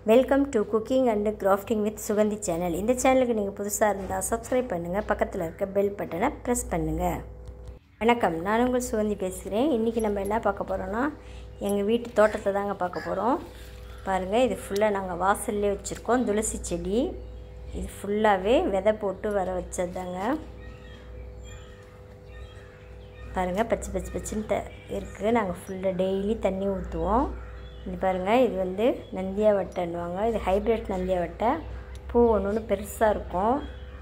welcome to cooking and crafting with Sugandhi channel இந்த சேனலுக்கு நீங்கள் புதுசாக இருந்தால் சப்ஸ்கிரைப் பண்ணுங்கள் பக்கத்தில் இருக்க பெல் பட்டனை ப்ரெஸ் பண்ணுங்கள் வணக்கம் நான் உங்கள் சுகந்தி பேசுகிறேன் இன்றைக்கி நம்ம என்ன பார்க்க போகிறோன்னா எங்கள் வீட்டு தோட்டத்தை தாங்க பார்க்க போகிறோம் பாருங்கள் இது ஃபுல்லாக நாங்கள் வாசல்லே வச்சுருக்கோம் துளசி செடி இது ஃபுல்லாகவே விதை போட்டு வர வச்சது தாங்க பாருங்கள் பச்சை பச்சை பச்சைன்னு த இருக்குது நாங்கள் ஃபுல்லாக டெய்லி தண்ணி ஊற்றுவோம் இது பாருங்கள் இது வந்து நந்தியா வட்டைன்னுவாங்க இது ஹைப்ரிட் நந்தியா வட்டை பூ ஒன்று ஒன்று பெருசாக இருக்கும்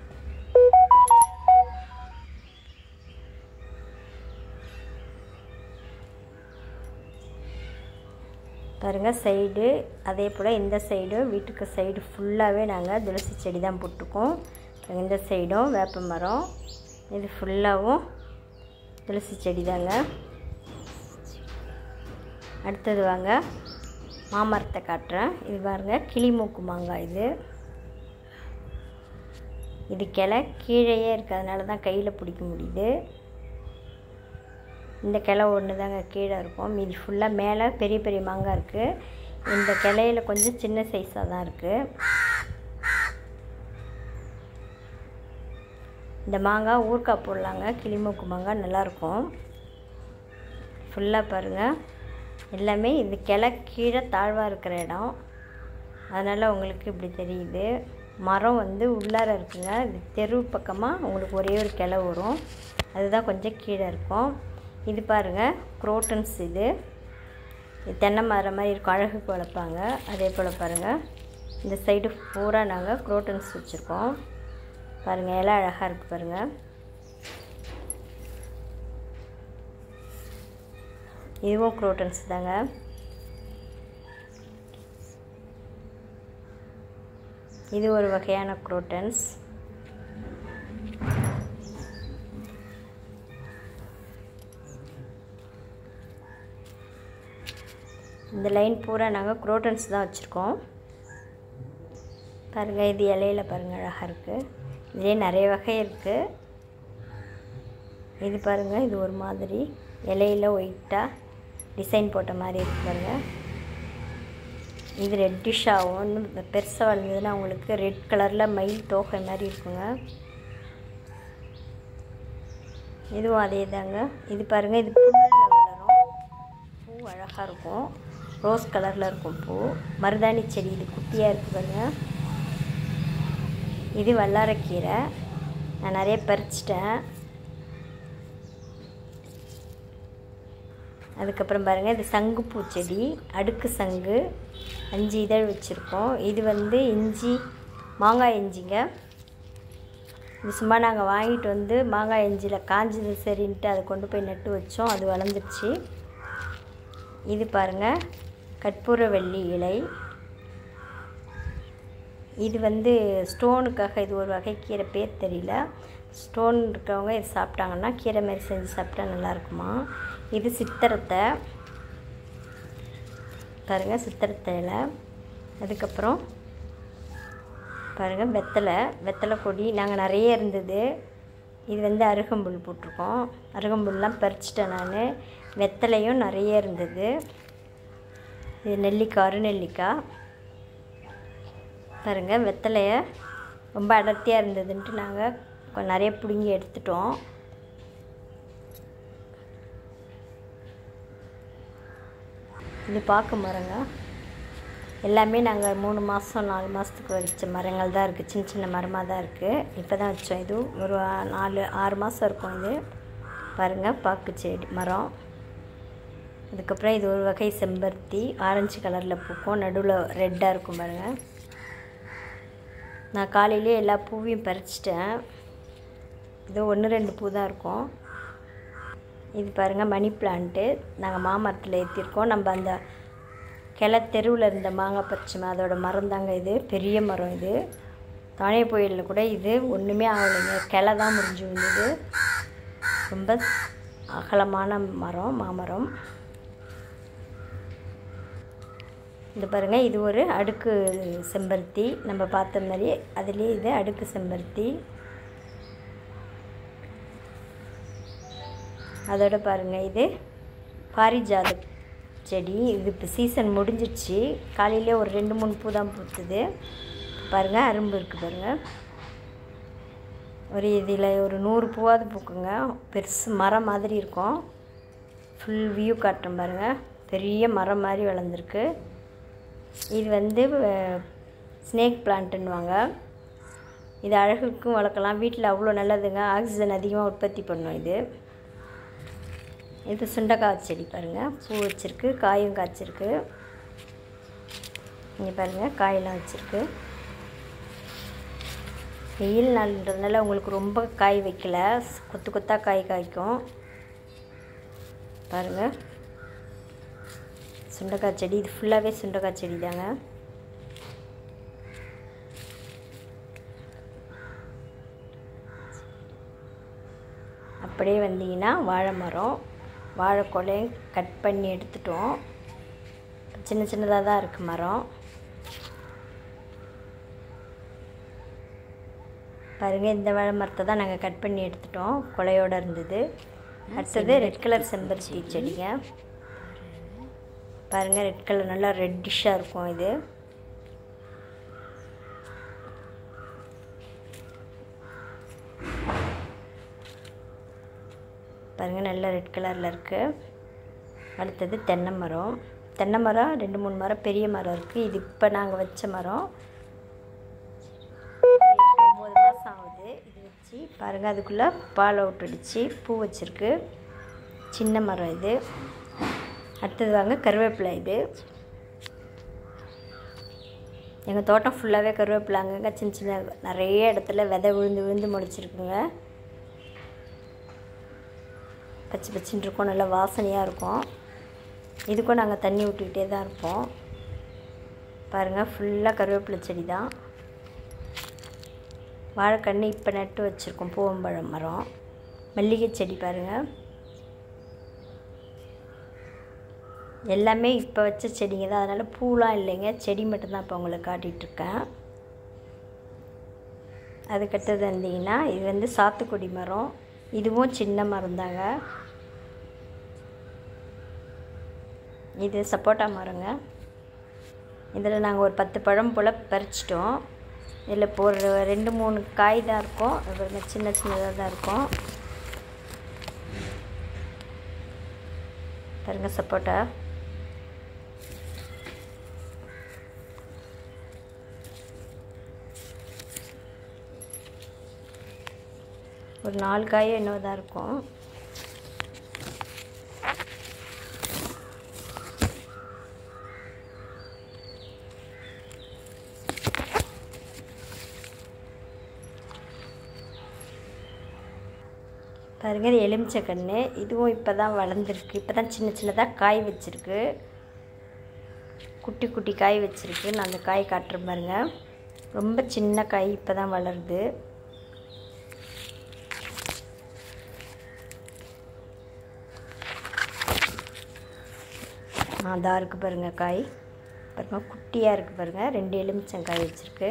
பாருங்கள் சைடு அதே போல் இந்த சைடும் வீட்டுக்கு சைடு ஃபுல்லாகவே நாங்கள் துளசி செடி தான் போட்டிருக்கோம் இந்த சைடும் வேப்ப மரம் இது ஃபுல்லாகவும் துளசி செடி தாங்க அடுத்தது வாங்க மாமரத்தை காட்டுறேன் இது பாருங்கள் கிளிமூக்கு மாங்காய் இது இது கிளை கீழேயே இருக்கிறதுனால தான் கையில் பிடிக்க முடியுது இந்த கிளை ஒன்று தாங்க கீழே இருக்கும் மீதி ஃபுல்லாக மேலே பெரிய பெரிய மாங்காய் இருக்குது இந்த கிளையில கொஞ்சம் சின்ன சைஸாக தான் இருக்குது இந்த மாங்காய் ஊறுக்காய் போடலாங்க கிளிமூக்கு மாங்காய் நல்லாயிருக்கும் ஃபுல்லாக பாருங்கள் எல்லாமே இது கிளை கீழே தாழ்வாக இருக்கிற இடம் அதனால் உங்களுக்கு இப்படி தெரியுது மரம் வந்து உள்ளார இருக்குங்க இது தெரு பக்கமாக உங்களுக்கு ஒரே ஒரு கிளை வரும் அதுதான் கொஞ்சம் கீழே இருக்கும் இது பாருங்கள் குரோட்டன்ஸ் இது இது தென்னை மரம் மாதிரி இருக்கும் அழகுக்கு வளர்ப்பாங்க அதே போல் பாருங்கள் இந்த சைடு பூரா நாங்கள் குரோட்டன்ஸ் வச்சுருக்கோம் பாருங்கள் இலை அழகாக இருக்குது பாருங்கள் இதுவும் குரோட்டன்ஸ் தாங்க இது ஒரு வகையான குரோட்டன்ஸ் இந்த லைன் பூரா நாங்கள் குரோட்டன்ஸ் தான் வச்சுருக்கோம் பாருங்கள் இது இலையில பாருங்கள் அழகாக இருக்குது இதே நிறைய வகை இருக்குது இது பாருங்கள் இது ஒரு மாதிரி இலையில ஒயிட்டாக டிசைன் போட்ட மாதிரி இருக்கு பாருங்கள் இது ரெட்டிஷாகவும் இன்னும் பெருசாக வளர்ந்ததுன்னா உங்களுக்கு ரெட் கலரில் மயில் தோகை மாதிரி இருக்குங்க இதுவும் அதே தாங்க இது பாருங்கள் இது புல்லில் வளரும் பூ அழகாக இருக்கும் ரோஸ் கலரில் இருக்கும் பூ மருதாணி செடி இது குட்டியாக இருக்குது பாருங்கள் இது வல்லாரக்கீரை நான் நிறைய பறிச்சிட்டேன் அதுக்கப்புறம் பாருங்கள் இது சங்குப்பூ செடி அடுக்கு சங்கு அஞ்சு இதழ் வச்சுருக்கோம் இது வந்து இஞ்சி மாங்காய் இஞ்சிங்க இது சும்மா நாங்கள் வாங்கிட்டு வந்து மாங்காய் இஞ்சியில் காஞ்சது சரின்ட்டு அதை கொண்டு போய் நட்டு வச்சோம் அது வளர்ந்துருச்சு இது பாருங்கள் கற்பூரவள்ளி இலை இது வந்து ஸ்டோனுக்காக இது ஒரு வகை கீரை பேர் தெரியல ஸ்டோன் இருக்கவங்க இது சாப்பிட்டாங்கன்னா கீரை மாரி செஞ்சு சாப்பிட்டா நல்லாயிருக்குமா இது சித்திரத்தை பாருங்கள் சித்திரத்தை இலை அதுக்கப்புறம் பாருங்கள் வெத்தலை வெத்தலை கொடி நாங்கள் நிறைய இருந்தது இது வந்து அருகம்புல் போட்டிருக்கோம் அருகம்புல்லாம் பறிச்சிட்டேன் நான் வெத்தலையும் நிறைய இருந்தது இது நெல்லிக்காய் அருநெல்லிக்காய் பாருங்கள் வெத்தலையை ரொம்ப அடர்த்தியாக இருந்ததுன்ட்டு நாங்கள் நிறைய பிடுங்கி எடுத்துட்டோம் இது பார்க்க மரங்க எல்லாமே நாங்கள் மூணு மாதம் நாலு மாதத்துக்கு வச்ச மரங்கள் தான் இருக்குது சின்ன சின்ன மரமாக தான் இருக்குது இப்போ தான் வச்சோம் இது ஒரு நாலு ஆறு மாதம் இருக்கும் இது பாருங்கள் பாக்கு செடி மரம் அதுக்கப்புறம் இது ஒரு வகை செம்பருத்தி ஆரஞ்சு கலரில் பூக்கும் நடுவில் ரெட்டாக இருக்கும் பாருங்கள் நான் காலையிலே எல்லா பூவையும் பறிச்சிட்டேன் இது ஒன்று ரெண்டு பூ தான் இருக்கும் இது பாருங்கள் மணி பிளான்ட்டு நாங்கள் மாமரத்தில் ஏற்றிருக்கோம் நம்ம அந்த கிளை தெருவில் இருந்த மாங்காய் பறிச்சோமே அதோட மரம் தாங்க இது பெரிய மரம் இது தானே புயலில் கூட இது ஒன்றுமே ஆகலைங்க கிளை தான் முறிஞ்சு வந்தது ரொம்ப அகலமான மரம் மாமரம் இந்த பாருங்கள் இது ஒரு அடுக்கு செம்பருத்தி நம்ம பார்த்த மாதிரி அதுலேயே இது அடுக்கு செம்பருத்தி அதோட பாருங்கள் இது பாரிஜாத செடி இது இப்போ சீசன் முடிஞ்சிடுச்சு காலையிலே ஒரு ரெண்டு மூணு பூ தான் பூத்துது பாருங்கள் அரும்பு இருக்குது பாருங்கள் ஒரு இதில் ஒரு நூறு பூவாவது பூக்குங்க பெருசு மரம் மாதிரி இருக்கும் ஃபுல் வியூ காட்டுறேன் பாருங்கள் பெரிய மரம் மாதிரி வளர்ந்துருக்கு இது வந்து ஸ்னேக் பிளான்ட்டுன்னுவாங்க இது அழகுக்கும் வளர்க்கலாம் வீட்டில் அவ்வளோ நல்லதுங்க ஆக்சிஜன் அதிகமாக உற்பத்தி பண்ணும் இது இது சுண்டைக்காய் செடி பாருங்கள் பூ வச்சுருக்கு காயும் காய்ச்சிருக்கு இங்கே பாருங்கள் காயெல்லாம் வச்சுருக்கு வெயில் நாள்ன்றதுனால உங்களுக்கு ரொம்ப காய் வைக்கல கொத்து கொத்தாக காய் காய்க்கும் பாருங்கள் சுண்டைக்காய் செடி இது ஃபுல்லாகவே சுண்டைக்காய் செடி தாங்க அப்படியே வந்தீங்கன்னா வாழை மரம் வாழை கொலையும் கட் பண்ணி எடுத்துட்டோம் சின்ன சின்னதாக தான் இருக்குது மரம் பாருங்கள் இந்த வாழை மரத்தை தான் நாங்கள் கட் பண்ணி எடுத்துட்டோம் கொலையோடு இருந்தது அடுத்தது ரெட் கலர் செம்பருத்தி செடிங்க பாருங்கள் ரெட் கலர் நல்லா ரெட்டிஷாக இருக்கும் இது பாருங்கள் நல்ல ரெட் கலரில் இருக்குது அடுத்தது தென்னை மரம் தென்னை மரம் ரெண்டு மூணு மரம் பெரிய மரம் இருக்குது இது இப்போ நாங்கள் வச்ச மரம் ஒம்பது மாதம் ஆகுது இது வச்சு பாருங்கள் அதுக்குள்ளே பால் அவுட் அடித்து பூ வச்சுருக்கு சின்ன மரம் இது அடுத்தது வாங்க கருவேப்பிலை இது எங்கள் தோட்டம் ஃபுல்லாகவே கருவேப்பிலை அங்கங்கே சின்ன சின்ன நிறைய இடத்துல விதை விழுந்து விழுந்து முளைச்சிருக்குங்க பச்சை பச்சின்னு இருக்கும் நல்லா வாசனையாக இருக்கும் இதுக்கும் நாங்கள் தண்ணி விட்டுக்கிட்டே தான் இருப்போம் பாருங்கள் ஃபுல்லாக கருவேப்பிலை செடி தான் வாழைக்கன்று இப்போ நட்டு வச்சுருக்கோம் பூவம்பழம் மரம் மல்லிகை செடி பாருங்கள் எல்லாமே இப்போ வச்ச செடிங்க தான் அதனால் பூலாம் இல்லைங்க செடி மட்டும்தான் இப்போ உங்களுக்கு காட்டிகிட்ருக்கேன் அதுக்கடுத்தது வந்தீங்கன்னா இது வந்து சாத்துக்குடி மரம் இதுவும் சின்ன மரம் தாங்க இது சப்போட்டா மரங்க இதில் நாங்கள் ஒரு பத்து பழம் போல் பறிச்சிட்டோம் இதில் இப்போ ஒரு ரெண்டு மூணு காய் தான் இருக்கும் பாருங்க சின்ன சின்னதாக தான் இருக்கும் பாருங்க சப்போட்டா ஒரு நாலு காயோ என்னவோ தான் இருக்கும் பாருங்க இது எலுமிச்சை கன்று இதுவும் இப்போ தான் வளர்ந்துருக்கு இப்போ தான் சின்ன சின்னதாக காய் வச்சுருக்கு குட்டி குட்டி காய் வச்சுருக்கு நான் அந்த காய் காட்டுறேன் பாருங்க ரொம்ப சின்ன காய் இப்போ தான் வளருது அதான் இருக்குது பாருங்கள் காய் பாருங்கள் குட்டியாக இருக்குது பாருங்கள் ரெண்டு எலுமிச்சங்காய் வச்சுருக்கு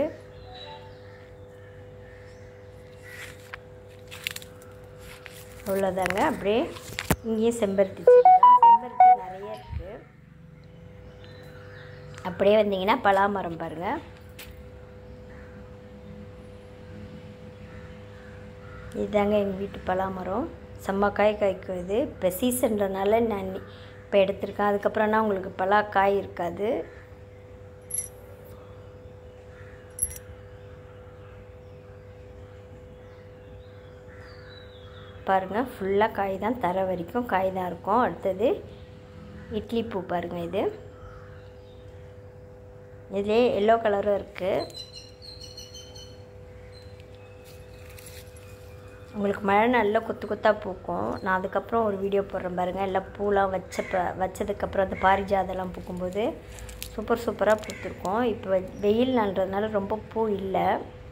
அவ்வளோதாங்க அப்படியே இங்கேயும் செம்பருத்தி செடி தான் செம்பருத்தி நிறைய இருக்குது அப்படியே வந்தீங்கன்னா பலாமரம் பாருங்கள் இதுதாங்க எங்கள் வீட்டு பலாமரம் செம்ம காய் காய்க்கும் இது இப்போ சீசன்றனால நான் இப்போ எடுத்திருக்கேன் அதுக்கப்புறம்னா உங்களுக்கு பலா காய் இருக்காது பாருங்கள் ஃபுல்லாக காய் தான் தர வரைக்கும் காய் தான் இருக்கும் அடுத்தது இட்லி பூ பாருங்கள் இது இதிலே எல்லோ கலரும் இருக்குது உங்களுக்கு மழை நாளில் கொத்து கொத்தாக பூக்கும் நான் அதுக்கப்புறம் ஒரு வீடியோ போடுறேன் பாருங்கள் எல்லாம் பூலாம் வச்ச வச்சதுக்கப்புறம் அந்த பாரிஜாதெல்லாம் பூக்கும்போது சூப்பர் சூப்பராக பூத்துருக்கோம் இப்போ வெயில் நாள்ன்றதுனால ரொம்ப பூ இல்லை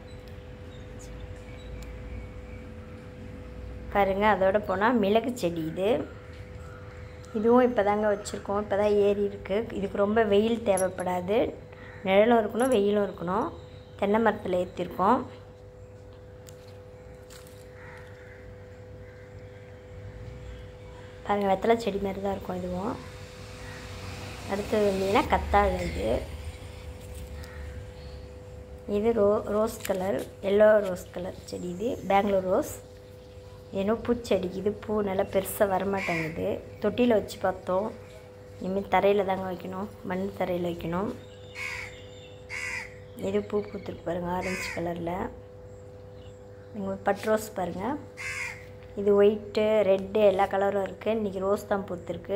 பாருங்க அதோட போனால் மிளகு செடி இது இதுவும் இப்போ தாங்க வச்சுருக்கோம் இப்போ தான் ஏறி இருக்குது இதுக்கு ரொம்ப வெயில் தேவைப்படாது நிழலும் இருக்கணும் வெயிலும் இருக்கணும் தென்னை மரத்தில் ஏற்றிருக்கோம் பாருங்கள் வெத்தலை செடி மாதிரி தான் இருக்கும் இதுவும் அடுத்தது வந்தீங்கன்னா கத்தாழை இது இது ரோ rose colour yellow rose colour செடி இது பெங்களூர் ரோஸ் ஏன்னோ பூச்செடிக்கு இது பூ நல்லா பெருசாக வரமாட்டேங்குது தொட்டியில் வச்சு பார்த்தோம் இனிமேல் தரையில் தாங்க வைக்கணும் மண் தரையில் வைக்கணும் இது பூ பூத்துருக்கு பாருங்கள் ஆரஞ்சு கலரில் நீங்கள் பட் ரோஸ் பாருங்கள் இது ஒயிட்டு ரெட்டு எல்லா கலரும் இருக்குது இன்றைக்கி ரோஸ் தான் பூத்துருக்கு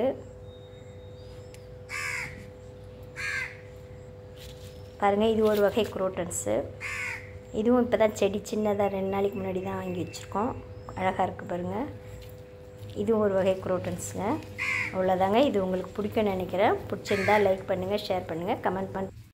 பாருங்கள் இது ஒரு வகை குரோட்டன்ஸு இதுவும் இப்போ தான் செடி சின்னதாக ரெண்டு நாளைக்கு முன்னாடி தான் வாங்கி வச்சுருக்கோம் அழகாக இருக்குது பாருங்கள் இதுவும் ஒரு வகை குரோட்டன்ஸுங்க அவ்வளோதாங்க இது உங்களுக்கு பிடிக்கும்னு நினைக்கிறேன் பிடிச்சிருந்தா லைக் பண்ணுங்கள் ஷேர் பண்ணுங்கள் கமெண்ட் பண்ண